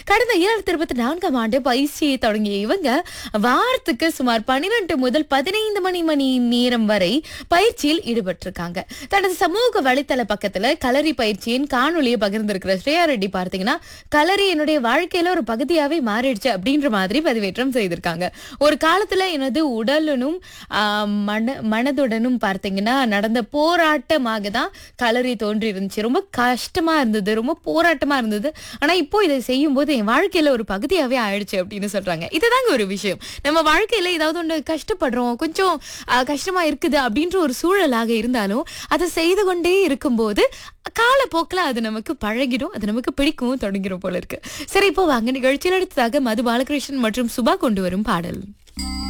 கடந்த இரண்டாயிரத்தி இருபத்தி நான்காம் ஆண்டு பயிற்சியை தொடங்கிய இவங்க வாரத்துக்கு சுமார் பன்னிரண்டு முதல் பதினைந்து மணி மணி நேரம் வரை பயிற்சியில் ஈடுபட்டிருக்காங்க தனது சமூக வலைத்தள பக்கத்துல கலரி பயிற்சியின் காணொலியை பகிர்ந்திருக்கிற ஸ்ரேயா ரெட்டி பார்த்தீங்கன்னா கலரி என்னுடைய வாழ்க்கையில ஒரு பகுதியாவே மாறிடுச்சு அப்படின்ற மாதிரி பதிவேற்றம் செய்திருக்காங்க ஒரு காலத்துல எனது உடலுடனும் ஆஹ், மன மனதுடனும் பார்த்தீங்கன்னா நடந்த போராட்டமாக தான் கலரி தோன்றி இருந்துச்சு ரொம்ப கஷ்டமா இருந்தது ரொம்ப போராட்டமா இருந்தது ஆனா இப்போ இதை செய்யும் போது என் வாழ்க்கையில ஒரு பகுதியாவே ஆயிடுச்சு அப்படின்னு சொல்றாங்க இதுதாங்க ஒரு விஷயம் நம்ம வாழ்க்கையில ஏதாவது ஒண்ணு கஷ்டப்படுறோம் கொஞ்சம் ஆஹ், கஷ்டமா இருக்குது அப்படின்ற ஒரு சூழலாக இருந்தாலும் அதை செய்து கொண்டே இருக்கும்போது காலப்போக்கில் அது நமக்கு பழகிடும் அது நமக்கு பிடிக்கவும் தொடங்கிடும் போல இருக்கு சரி இப்போ வாங்க நிகழ்ச்சியில் அடுத்ததாக மது பாலகிருஷ்ணன் மற்றும் சுபா கொண்டு வரும் பாடல்